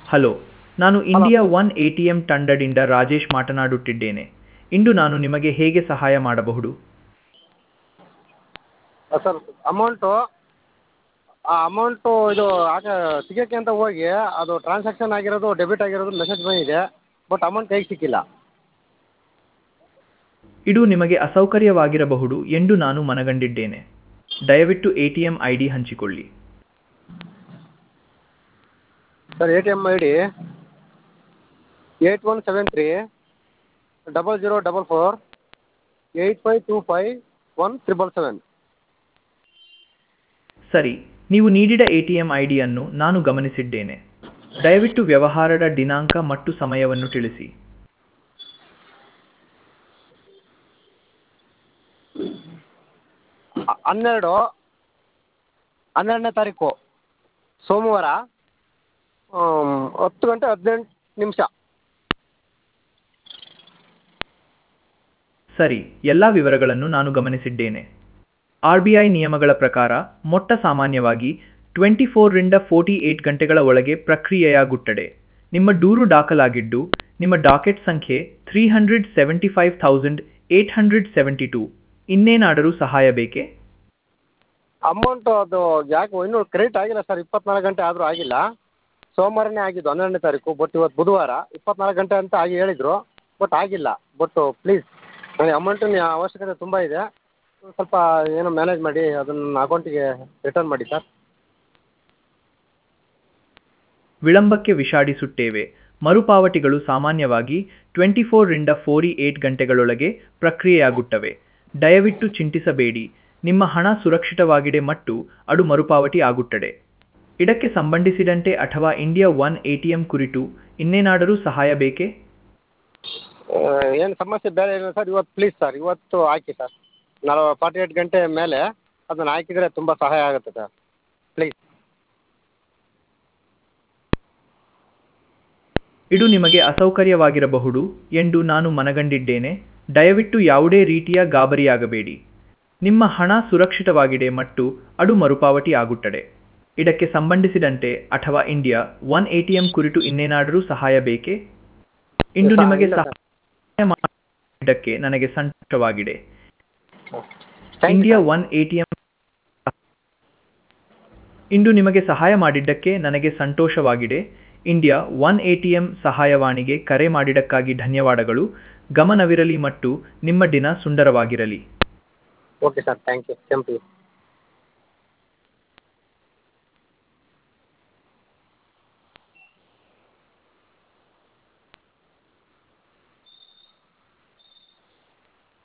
Hello ನಾನು India One A T M ತಂಡದಿಂದ ರಾಜೇಶ್ ಮಾತನಾಡುತ್ತಿದ್ದೇನೆ ಇಂದು ನಾನು ನಿಮಗೆ ಹೇಗೆ ಸಹಾಯ ಮಾಡಬಹುದು ಸರ್ ಅಮೌಂಟು ಆ ಅಮೌಂಟು ಇದು ಆಗ ತೆಗಿಯೋಕ್ಕೆ ಅಂತ ಹೋಗಿ ಅದು ಟ್ರಾನ್ಸಾಕ್ಷನ್ ಆಗಿರೋದು ಡೆಬಿಟ್ ಆಗಿರೋದು ಮೆಸೇಜ್ ಬಂದಿದೆ ಬಟ್ ಅಮೌಂಟ್ ಕೈಗೆ ಸಿಕ್ಕಿಲ್ಲ ಇದು ನಿಮಗೆ ಅಸೌಕರ್ಯವಾಗಿರಬಹುದು ಎಂದು ನಾನು ಮನಗಂಡಿದ್ದೇನೆ ದಯವಿಟ್ಟು A T M I D ಹಂಚಿಕೊಳ್ಳಿ sir A T M I D eight one seven three double zero double four eight five two five one triple seven ಸರಿ ನೀವು ನೀಡಿದ ಎ ಟಿ ಎಂ ಐ ಡಿಯನ್ನು ನಾನು ಗಮನಿಸಿದ್ದೇನೆ ದಯವಿಟ್ಟು ವ್ಯವಹಾರದ ದಿನಾಂಕ ಮತ್ತು ಸಮಯವನ್ನು ತಿಳಿಸಿ ಹನ್ನೆರಡು ಹನ್ನೆರಡನೇ ತಾರೀಕು ಸೋಮವಾರ ಹತ್ತು ಗಂಟೆ ಹದಿನೆಂಟು ನಿಮಿಷ ಸರಿ ಎಲ್ಲ ವಿವರಗಳನ್ನು ನಾನು ಗಮನಿಸಿದ್ದೇನೆ ಆರ್ ಬಿ ಐ ನಿಯಮಗಳ ಪ್ರಕಾರ ಮೊಟ್ಟ ಸಾಮಾನ್ಯವಾಗಿ ಟ್ವೆಂಟಿ ಫೋರ್ರಿಂದ ಫೋರ್ಟಿ ಏಟ್ ಗಂಟೆಗಳ ಒಳಗೆ ಪ್ರಕ್ರಿಯೆಯಾಗುತ್ತದೆ ನಿಮ್ಮ ದೂರು ದಾಖಲಾಗಿದ್ದು ನಿಮ್ಮ ಡಾಕೆಟ್ ಸಂಖ್ಯೆ three hundred seventy five thousand eight hundred seventy two ಇನ್ನೇನಾದರೂ ಸಹಾಯ ಬೇಕೇ ಅಮೌಂಟು ಅದು ಯಾಕೆ ಇನ್ನೂ ಕ್ರೆಡಿಟ್ ಆಗಿಲ್ಲ ಸರ್ ಇಪ್ಪತ್ನಾಲ್ಕು ಗಂಟೆ ಆದರೂ ಆಗಿಲ್ಲ ಸೋಮವಾರನೇ ಆಗಿದ್ದು ಹನ್ನೆರಡನೇ ತಾರೀಕು ಬಟ್ ಇವತ್ತು ಬುಧವಾರ ಇಪ್ಪತ್ನಾಲ್ಕು ಗಂಟೆ ಅಂತ ಆಗಿ ಹೇಳಿದರು ಬಟ್ ಆಗಿಲ್ಲ ಬಟ್ ಪ್ಲೀಸ್ ನನಗೆ ಅಮೌಂಟಿನ ಅವಶ್ಯಕತೆ ತುಂಬ ಇದೆ ಸ್ವಲ್ಪ ಏನೋ ಮ್ಯಾನೇಜ್ ಮಾಡಿ ಅದನ್ನು ನನ್ನ ಅಕೌಂಟಿಗೆ ರಿಟರ್ನ್ ಮಾಡಿ ಸರ್ ವಿಳಂಬಕ್ಕೆ ವಿಷಾದಿಸುತ್ತೇವೆ ಮರುಪಾವತಿಗಳು ಸಾಮಾನ್ಯವಾಗಿ ಟ್ವೆಂಟಿ ಫೋರ್ರಿಂದ ಫೋರ್ಟಿ ಏಟ್ ಗಂಟೆಗಳೊಳಗೆ ಪ್ರಕ್ರಿಯೆಯಾಗುತ್ತವೆ ದಯವಿಟ್ಟು ಚಿಂತಿಸಬೇಡಿ ನಿಮ್ಮ ಹಣ ಸುರಕ್ಷಿತವಾಗಿದೆ ಮತ್ತು ಅದು ಮರುಪಾವತಿ ಆಗುತ್ತದೆ ಇದಕ್ಕೆ ಸಂಬಂಧಿಸಿದಂತೆ ಅಥವಾ India One A T M ಕುರಿತು ಇನ್ನೇನಾದರೂ ಸಹಾಯ ಬೇಕೇ ಏನು ಸಮಸ್ಯೆ ಬೇರೆ ಇಲ್ಲ ಸರ್ ಇವತ್ತು ಪ್ಲೀಸ್ ಸರ್ ಇವತ್ತು ಹಾಕಿ ಸರ್ ನಲವ ಫಾರ್ಟಿ ಏಟ್ ಗಂಟೆ ಮೇಲೆ ಅದನ್ನು ಹಾಕಿದರೆ ತುಂಬ ಸಹಾಯ ಆಗುತ್ತೆ ಸರ್ ಪ್ಲೀಸ್ ಇದು ನಿಮಗೆ ಅಸೌಕರ್ಯವಾಗಿರಬಹುದು ಎಂದು ನಾನು ಮನಗಂಡಿದ್ದೇನೆ ದಯವಿಟ್ಟು ಯಾವುದೇ ರೀತಿಯ ಗಾಬರಿಯಾಗಬೇಡಿ ನಿಮ್ಮ ಹಣ ಸುರಕ್ಷಿತವಾಗಿದೆ ಮತ್ತು ಅದು ಮರುಪಾವತಿ ಆಗುತ್ತದೆ ಇದಕ್ಕೆ ಸಂಬಂಧಿಸಿದಂತೆ ಅಥವಾ India One A T M ಕುರಿತು ಇನ್ನೇನಾದರೂ ಸಹಾಯ ಬೇಕೇ ಇಂದು ಇಲ್ಲ, ನಿಮಗೆ ಇಲ್ಲ ಸರ್. ಸಹಾಯ ಮಾಡಿದ್ದಕ್ಕೆ ನನಗೆ ಸಂತೋಷವಾಗಿದೆ Thank you, India sir. One A T M ಇಂದು ನಿಮಗೆ ಸಹಾಯ ಮಾಡಿದ್ದಕ್ಕೆ ನನಗೆ ಸಂತೋಷವಾಗಿದೆ India One A T M ಸಹಾಯವಾಣಿಗೆ ಕರೆ ಮಾಡಿದ್ದಕ್ಕಾಗಿ ಧನ್ಯವಾದಗಳು ಗಮನವಿರಲಿ ಮತ್ತು ನಿಮ್ಮ ದಿನ ಸುಂದರವಾಗಿರಲಿ okay sir thank you same to you